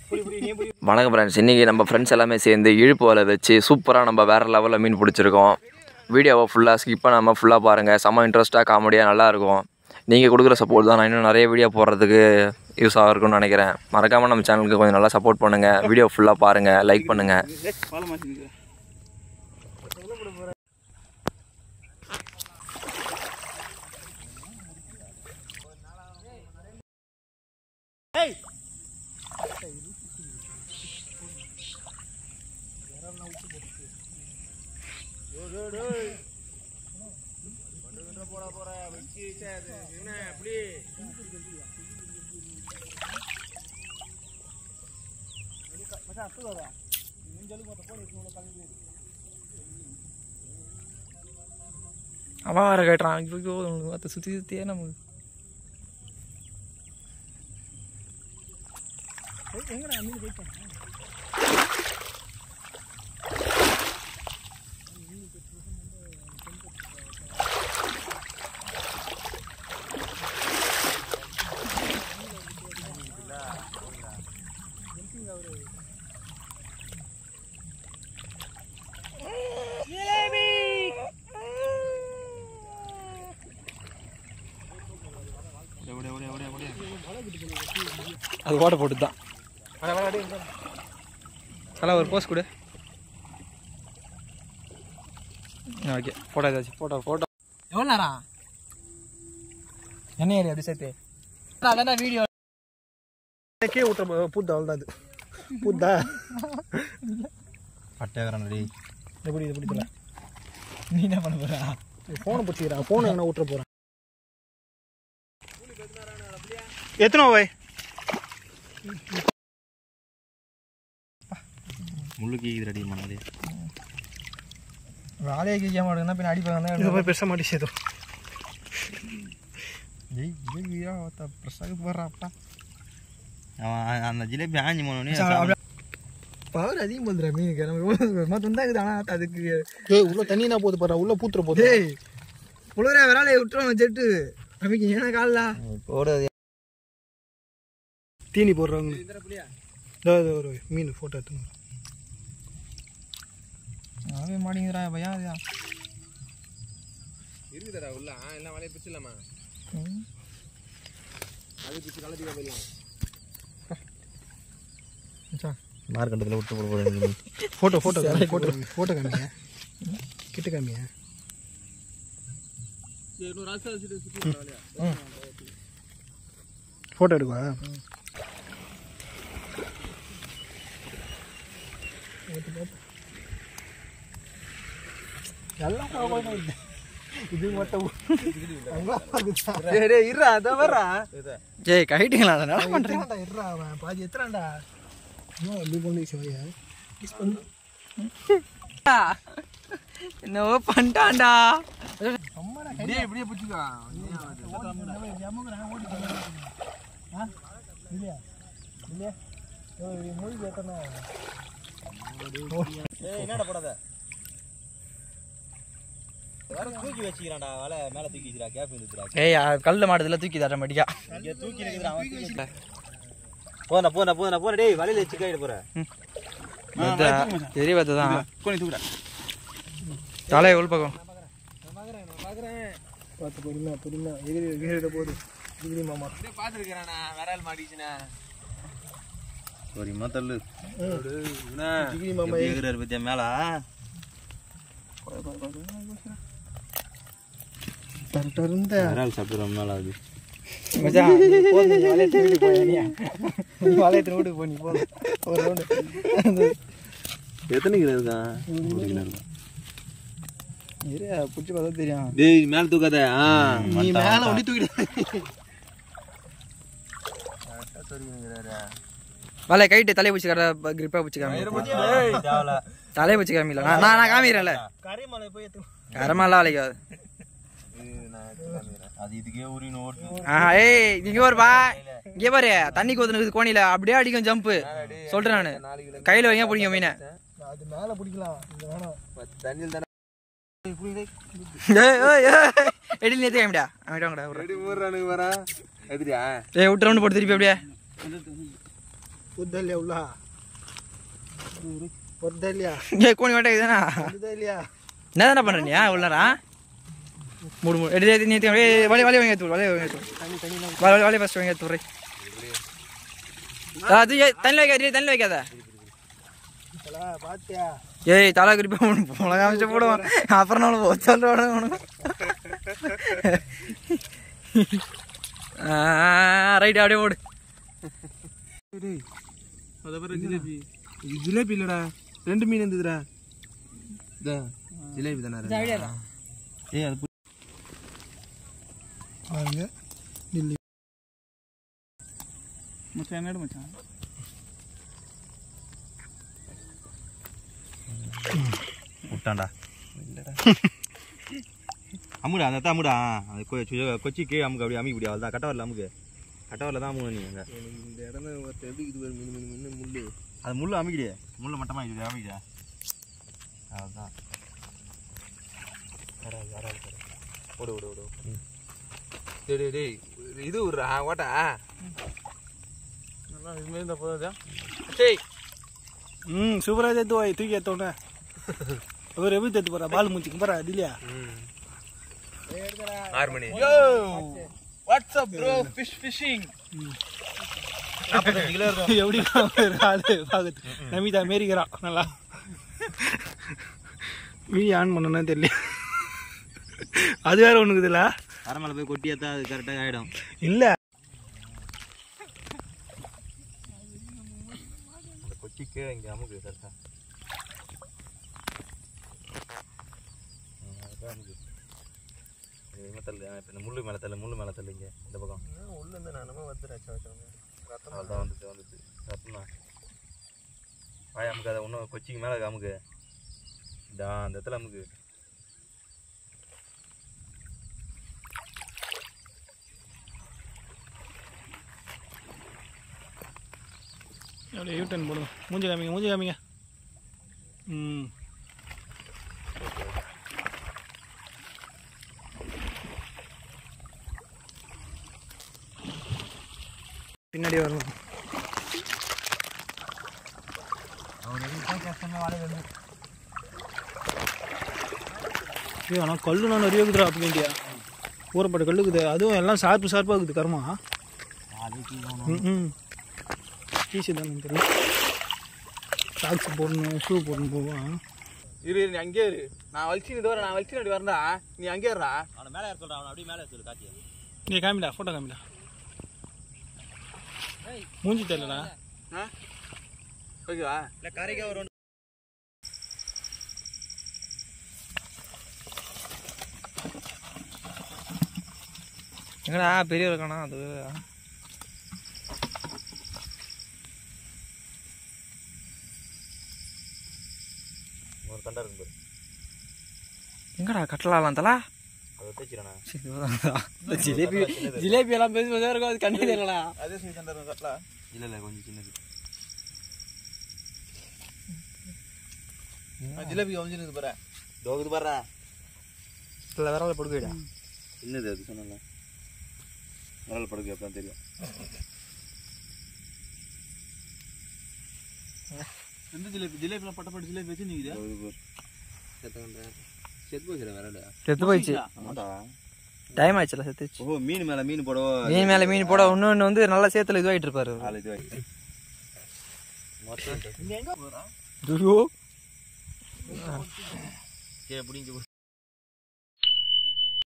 வணக்கம் ஃப்ரெண்ட்ஸ் இன்றைக்கி நம்ம ஃப்ரெண்ட்ஸ் எல்லாமே சேர்ந்து இழுப்பு வலை வச்சு சூப்பராக நம்ம வேறு லெவலில் மீன் பிடிச்சிருக்கோம் வீடியோவை ஃபுல்லாக ஸ்கிப் பண்ணாமல் ஃபுல்லாக பாருங்கள் செம்ம இன்ட்ரெஸ்ட்டாக காமெடியாக நல்லாயிருக்கும் நீங்கள் கொடுக்குற சப்போர்ட் தான் நான் இன்னும் நிறைய வீடியோ போடுறதுக்கு யூஸ் ஆகிருக்கும்னு நினைக்கிறேன் மறக்காமல் நம்ம சேனலுக்கு கொஞ்சம் நல்லா சப்போர்ட் பண்ணுங்கள் வீடியோ ஃபுல்லாக பாருங்கள் லைக் பண்ணுங்கள் அவன் வேற கேட்டுறான் ஐயோ அதை சுற்றி சுற்றியே நமக்கு அது ஓட போட்டு தான் நல்லா ஒரு போஸ் கொடு ஓகே ஃபோட்டோ ஏதாச்சும் ஃபோட்டோ ஃபோட்டோ எவ்வளோ நேரம் என்ன ஏரியா அப்படி சேர்த்து அதான் வீடியோ கே விட்டுற புத்தா அவ்வளோதான் அது புத்தா பட்டேகரன் எப்படி இது பிடிக்கல நீ என்ன பண்ண போறா ஃபோனை பிடிச்சிக்கிறான் ஃபோனை எங்கன்னா விட்டுற போகிறேன் எத்தனை வை முள்ளு கீக்குது ரெடி பண்ணது வேலையை கேட்க மாட்டேங்கன்னா பின்ன அடிப்பாங்க இதை போய் பெருசாக மாட்டி சேதம் ஜெய் ஜிலேபியா ஒருத்த பிரசாக போடுறாப்பா அவன் அந்த ஜிலேபி ஆஞ்சி போனோடனே பவர் அதிகம் போதுரா மீனுக்கு நம்ம மொத்தம் தான் இருக்குது ஆனால் அதுக்கு ஏய் உள்ள தண்ணி என்ன போகுது பாரு உள்ள பூத்துற போகுது டேய் உழுவுற விராலையை விட்டுறோம் ஜெட்டு அமைக்க ஏன்னா காலில் போடுறது தீனி போடுறவங்க இதோ இதோ ஒரு மீன் ஃபோட்டோ எடுத்துன்னு வரேன். ஆவே மாட்டேங்கிறா பையன் அதையா மார்க்கெட்டத்தில் விட்டு போட போடுறது ஃபோட்டோ ஃபோட்டோ காமி, ஃபோட்டோ ஃபோட்டோ காமிங்க கிட்ட காமிங்க ஃபோட்டோ எடுக்குவா இது மட்டும் இருடா அதை வர்றா ஜெய் கைட்டுங்களா அதை என்ன பண்ணுறீங்க எத்தனாண்டா இருடா அவன் பாதி எத்தனாண்டா இன்னும் அப்படி பண்ணி சிவையா கிஸ் பண்ணு என்னவோ பண்ணிட்டான்டா இப்படியே இப்படியே பிடிச்சிக்கோ இல்லையா இல்லையா மொழி கேட்டனா என்னடா போடாத வேற தூக்கி வச்சுக்கிறான்டா வலை மேலே தூக்கி வச்சுடா கேப் இருந்துச்சுடா ஏய் கல்ல மாட்டதுல தூக்கி ஆட்டோமேட்டிக்கா இங்கே தூக்கி இருக்குதுடா அவன் தூக்கி வச்சுடா போனா போனா போனா போனா டேய் வலையில வச்சு கையிட போற தெரிய பார்த்து தான் கோணி தூக்குடா தலையை உள் பக்கம் பார்த்து பொறுமையா பொறுமையா எகிரி எகிரிட போகுது டிகிரி மாமா ஒரு தள்ளு டிகிரி மாமா கேக்குறாரு பத்தியா மேல கரெக்டாக இருந்த விரால் சாப்பிடுற மேல அது மச்சான் நீ போ, நீ வளையத்து வீட்டுக்கு போய் நீ. நீ வளையத்து வீட்டுக்கு போ நீ போ ஒரு ரவுண்டு எத்தனை கிலோ இருக்கான் ஒரு கிலோ இருக்கான் இரு பிடிச்சி பார்த்தா தெரியும் டேய் மேல தூக்காத ஆ நீ மேலே ஒட்டி தூக்கிடு வலை கைட்டு தலையை பிடிச்சி கர கிரிப்பா பிடிச்சி காமி தேவல தலையை பிடிச்சி காமில நான் நான் நான் காமிக்கிறேன்ல கரைமலை போய் எத்து கரமெல்லாம் அழைக்காது அது இதுக்கே உரின்னு ஓட்டு ஆஹா ஏய் இங்க ஒரு பா இங்க பாரு தண்ணி கொத்துனுக்குது கோணில அப்படியே அடிக்கும் ஜம்ப் சொல்றேன் நானு கையில வைங்க பிடிக்கும் மீனை அது மேலே பிடிக்கலாம் இங்க வேணாம் தண்ணியில் தானே ஏய் ஏய் ஏய் எடில் நேத்து காமிடா அவன்டா ஒரு ரெடி மூடுறானுங்க வரா எதிரியா ஏய் விட்டு ரவுண்ட் போட்டு திருப்பி அப்படியே ಉದ್ದ ಇಲ್ಲಿಯಾ ಉಲ್ಲ ಒದ್ದ ಇಲ್ಲಿಯಾ ஏ கோணி வாட்டா இதுதானா ಉದ್ದ ಇಲ್ಲಿಯಾ என்ன தானே பண்ணுற நீ உள்ளாரா மூடு மூடு எடுத்து எடுத்து நீ வலி வலி வாங்கி எடுத்து வலி வாங்கி எடுத்து வலி வலி ஃபஸ்ட் வாங்கி எடுத்து அது ஏய், தண்ணியில் வைக்காத இரு, தண்ணியில் வைக்காத ಅಲ್ಲ ಬಾತ್ಯಾ ஏய் தலை குறிப்பா மிளகா அமைச்சு போடுவான் அப்புறம் நான் சொல்ல ரைட் அப்படியே ஓடு ஜிலேபி இது ஜிலேபி இல்லடா ரெண்டு மீன் இருந்ததுடா ஜிலேபி தானே ஏய் அது பாருங்க நெல்லி மச்சான் என்னடு மச்சான் விட்டான்டா அமுடா அந்த தான் அமுடா அது கொ- சு- கொச்சி கீழே அமுக்கு அப்படியே அமுக்கி முடியாது தான் கட்டவரில் அமுக்கு கட்டவரில் தான் அமுங்க நீ அங்கே இந்த இடம் எதுக்கு இது மீன் மீன் மீன் முள்ளு அது முள்ளு அமுக்கிடு முள்ளு மட்டமாக இது அமுக்கிடு அதுதான் வராது வராது ஓடு ஓடு ஓடு டேய் டேய், டேய் இது விட்றா ஓட்டா நல்லா இதுமாரி இருந்தால் போதாதா டேய் ம் சூப்பராக தேத்து வாய் தூக்கி ஏற்றோன்னே அவர் எப்படி தேத்து போகிறா பால் மூச்சிக்கு போகிறா இல்லையா ஆறு மணி yo WhatsApp bro fish fishing நாற்பத்தஞ்சு கிலோ இருக்கும் எப்படி ஆளு பார்க்குது நமிதா மேரிக்கிறான் நல்லா வீடியோ ஆன் பண்ணனா தெரியல அது வேற ஒண்ணுக்குதுல அரை மேலே போய் கொட்டி ஏற்றா அது கரெக்டாக ஆகிடும் இல்ல அந்த கொச்சி கீழே இங்கே அமுக்கு கரெக்டாக அமுக்கு இது தள்ளு இப்போ இந்த முள்ளு மேலே தள்ளு முள்ளு மேலே தள்ளு இங்கே இந்த பக்கம் உள்ள இருந்து நான் நம்ம வந்துடுறேன் அதான் வந்துச்சு வந்துச்சு ரத்தம் தான் வாய் அமுக்கு அதை இன்னும் கொச்சிக்கு மேலே அமுக்கு இதா அந்த இடத்துல அமுக்கு அப்படியே யூட்டன் போடுங்க மூஞ்சி காமிங்க மூஞ்சி காமிங்க ம் பின்னாடி வரணும் ஐயோ ஆனால் கல்லு நான் நிறைய இருக்குதுடா அப்படி வேண்டியா ஊறப்பட்ட கல்லு இருக்குது அதுவும் எல்லாம் ஷார்ப்பு ஷார்ப்பாக இருக்குது கர்மா ம் ம் ஈஸி தானே தெரியல சாக்ஸ் போடணும் ஷூ போடணும் போவான் இரு இரு, நீ அங்கேயே இரு நான் வலிச்சு இது வர நான் வலிச்சு அப்படி வரண்டா நீ அங்கேயே இருடா அவனை மேலே ஏற சொல்கிறான் அவனை அப்படியே மேலே சொல்லு காத்தியா நீ காமிடா ஃபோட்டோ காமிடா மூஞ்சி தெரியலடா ஓகேவா இல்லை கரைக்கே ஒரு எங்கடா பெரிய இருக்கானா அது ஒரு தண்டை இருக்கும் பாரு எங்கடா கட்டலாம் தலா அதை தேய்ச்சிடண்ணா ஜிலேபி ஜிலேபி எல்லாம் பெருசு பெருசாக இருக்கும் அது கண்ணே தெரியலடா அதே சைடு தண்டை கட்டலா இல்லை இல்லை கொஞ்சம் சின்னது ஜிலேபி கமிஞ்சுன்னு பாரு தோகுது பாடுறா இல்லை வேற படுக்கடா என்னது அது சொன்னல விரல் படுக்கு அப்பதான் தெரியும் எந்த ஜிலேபி ஜிலேபிலாம் பட்டப்பட்டு ஜிலேபி வச்சு நீங்க தோகுது பாரு செத்து போச்சுடா விரல் செத்து போயிடுச்சு ஆமாடா டைம் ஆச்சுல செத்துச்சு ஓஹோ மீன் மேலே மீன் போடவோ மீன் மேல மீன் போட இன்னொன்று வந்து நல்ல சேத்துல இதுவாயிட்டு இருப்பாரு நாலு இது வாங்கி ஐயோ கீழே பிடிங்க